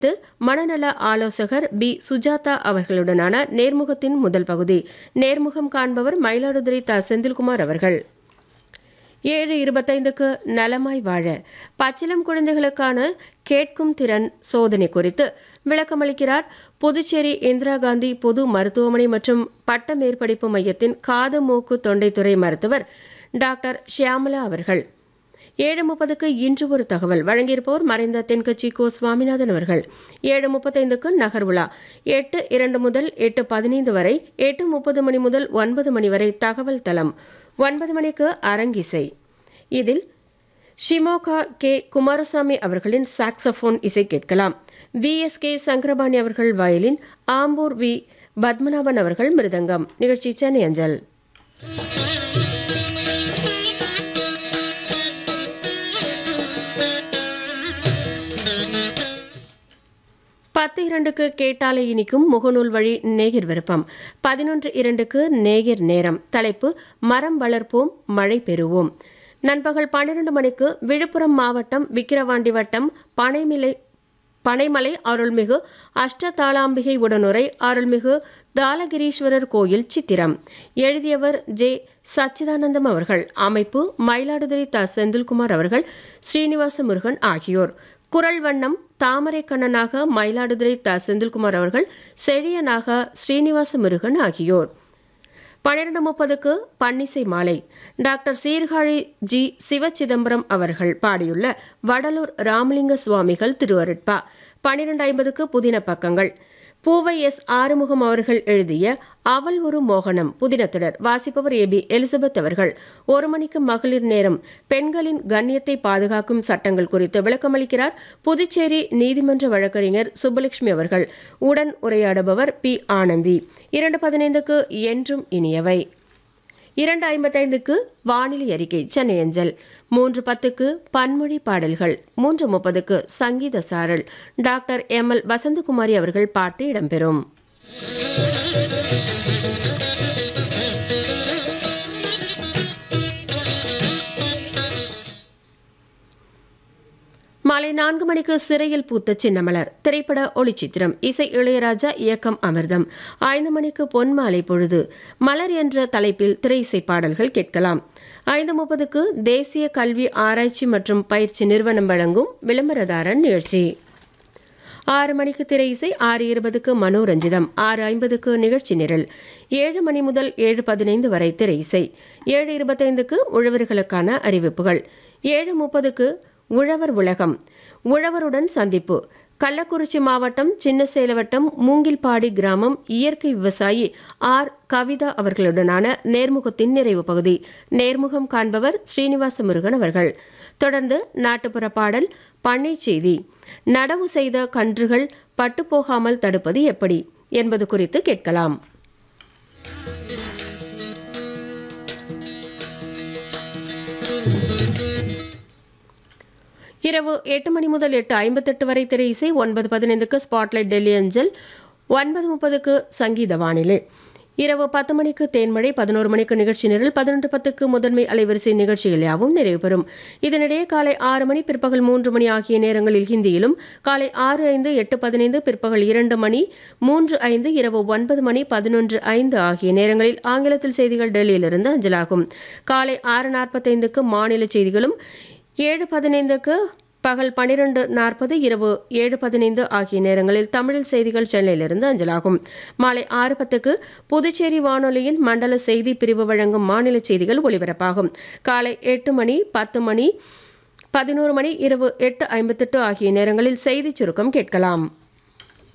இது மனநல ஆலோசகர் பி சுஜாதா அவர்களுடனான நேர்முகத்தின் முதல் பகுதி நேர்முகம் காண்பவர் மயிலாடுதுறை த செந்தில்குமார் அவர்கள் ஏழு இருபத்தைந்துக்கு நலமாய் வாழ பச்சிலம் குழந்தைகளுக்கான கேட்கும் திறன் சோதனை குறித்து விளக்கமளிக்கிறார் புதுச்சேரி இந்திரா காந்தி பொது மருத்துவமனை மற்றும் பட்ட மேற்படிப்பு மையத்தின் காது மூக்கு தொண்டைத்துறை மருத்துவர் டாக்டர் ஷியாமலா அவர்கள் ஏழு முப்பதுக்கு இன்று ஒரு தகவல் வழங்கியிருப்போர் மறைந்த தென்கட்சி கோ சுவாமிநாதன் அவர்கள் ஏழு முப்பத்தைந்துக்கு நகர்வுலா எட்டு இரண்டு முதல் எட்டு பதினைந்து வரை எட்டு முப்பது மணி முதல் ஒன்பது மணி வரை தகவல் தளம் ஒன்பது மணிக்கு அரங்கிசை இதில் ஷிமோகா கே குமாரசாமி அவர்களின் சாக்ஸபோன் இசை கேட்கலாம் வி எஸ் கே சங்கரபாணி அவர்கள் வயலின் ஆம்பூர் வி பத்மநாபன் அவர்கள் மிருதங்கம் நிகழ்ச்சி சென்னை அஞ்சல் பத்து இரண்டுக்கு கேட்டாலே இனிக்கும் முகநூல் வழி நேகிர் விருப்பம் பதினொன்று இரண்டுக்கு நேகிர் நேரம் தலைப்பு மரம் வளர்ப்போம் மழை பெறுவோம் நண்பகல் பன்னிரண்டு மணிக்கு விழுப்புரம் மாவட்டம் விக்கிரவாண்டி வட்டம் பனைமிலை பனைமலை அருள்மிகு அஷ்டதாளாம்பிகை உடனுரை அருள்மிகு தாலகிரீஸ்வரர் கோயில் சித்திரம் எழுதியவர் ஜே சச்சிதானந்தம் அவர்கள் அமைப்பு மயிலாடுதுறை த செந்தில்குமார் அவர்கள் ஸ்ரீனிவாச முருகன் ஆகியோர் குரல் வண்ணம் தாமரை கண்ணனாக மயிலாடுதுறை த செந்தில்குமார் அவர்கள் செழியனாக ஸ்ரீனிவாச முருகன் ஆகியோர் பன்னிரண்டு முப்பதுக்கு பன்னிசை மாலை டாக்டர் சீர்காழி ஜி சிவச்சிதம்பரம் அவர்கள் பாடியுள்ள வடலூர் ராமலிங்க சுவாமிகள் திருவருட்பா பன்னிரண்டு ஐம்பதுக்கு புதின பக்கங்கள் பூவை எஸ் ஆறுமுகம் அவர்கள் எழுதிய அவள் ஒரு மோகனம் புதினத்தொடர் வாசிப்பவர் ஏபி எலிசபெத் அவர்கள் ஒரு மணிக்கு மகளிர் நேரம் பெண்களின் கண்ணியத்தை பாதுகாக்கும் சட்டங்கள் குறித்து விளக்கமளிக்கிறார் புதுச்சேரி நீதிமன்ற வழக்கறிஞர் சுப்புலட்சுமி அவர்கள் உடன் உரையாடுபவர் பி ஆனந்தி இரண்டு பதினைந்துக்கு என்றும் இனியவை இரண்டு ஐம்பத்தைந்துக்கு வானிலை அறிக்கை சென்னை அஞ்சல் மூன்று பத்துக்கு பன்மொழி பாடல்கள் மூன்று முப்பதுக்கு சங்கீத சாரல் டாக்டர் எம் எல் வசந்தகுமாரி அவர்கள் பாட்டு இடம்பெறும் மாலை நான்கு மணிக்கு சிறையில் பூத்த சின்னமலர் திரைப்பட ஒளிச்சித்திரம் இசை இளையராஜா இயக்கம் அமிர்தம் ஐந்து மணிக்கு பொன்மாலை பொழுது மலர் என்ற தலைப்பில் திரை இசை பாடல்கள் கேட்கலாம் ஐந்து முப்பதுக்கு தேசிய கல்வி ஆராய்ச்சி மற்றும் பயிற்சி நிறுவனம் வழங்கும் விளம்பரதாரன் நிகழ்ச்சி ஆறு மணிக்கு திரை இசை ஆறு இருபதுக்கு மனோரஞ்சிதம் ஆறு ஐம்பதுக்கு நிகழ்ச்சி நிரல் ஏழு மணி முதல் ஏழு பதினைந்து வரை திரை இசை ஏழு இருபத்தைந்துக்கு உழவர்களுக்கான அறிவிப்புகள் ஏழு முப்பதுக்கு உழவர் உலகம் உழவருடன் சந்திப்பு கள்ளக்குறிச்சி மாவட்டம் சின்னசேலவட்டம் மூங்கில்பாடி கிராமம் இயற்கை விவசாயி ஆர் கவிதா அவர்களுடனான நேர்முகத்தின் நிறைவு பகுதி நேர்முகம் காண்பவர் ஸ்ரீனிவாச முருகன் அவர்கள் தொடர்ந்து நாட்டுப்புற பாடல் பண்ணை செய்தி நடவு செய்த கன்றுகள் பட்டுப்போகாமல் தடுப்பது எப்படி என்பது குறித்து கேட்கலாம் இரவு எட்டு மணி முதல் எட்டு ஐம்பத்தெட்டு வரை திரை இசை ஒன்பது பதினைந்துக்கு ஸ்பாட்லைட் டெல்லி அஞ்சல் ஒன்பது முப்பதுக்கு சங்கீத வானிலை இரவு பத்து மணிக்கு தேன்மழை பதினோரு மணிக்கு நிகழ்ச்சி நிரல் பதினொன்று பத்துக்கு முதன்மை அலைவரிசை நிகழ்ச்சிகள் யாவும் நிறைவு பெறும் இதனிடையே காலை ஆறு மணி பிற்பகல் மூன்று மணி ஆகிய நேரங்களில் ஹிந்தியிலும் காலை ஆறு ஐந்து எட்டு பதினைந்து பிற்பகல் இரண்டு மணி மூன்று ஐந்து இரவு ஒன்பது மணி பதினொன்று ஐந்து ஆகிய நேரங்களில் ஆங்கிலத்தில் செய்திகள் டெல்லியிலிருந்து அஞ்சலாகும் காலை ஆறு நாற்பத்தைந்துக்கு மாநில செய்திகளும் ஏழு பதினைந்துக்கு பகல் பனிரெண்டு நாற்பது இரவு ஏழு பதினைந்து ஆகிய நேரங்களில் தமிழில் செய்திகள் சென்னையிலிருந்து அஞ்சலாகும் மாலை ஆறு பத்துக்கு புதுச்சேரி வானொலியின் மண்டல செய்தி பிரிவு வழங்கும் மாநில செய்திகள் ஒலிபரப்பாகும் காலை எட்டு மணி பத்து மணி பதினோரு மணி இரவு எட்டு ஐம்பத்தெட்டு ஆகிய நேரங்களில் செய்திச் சுருக்கம் கேட்கலாம்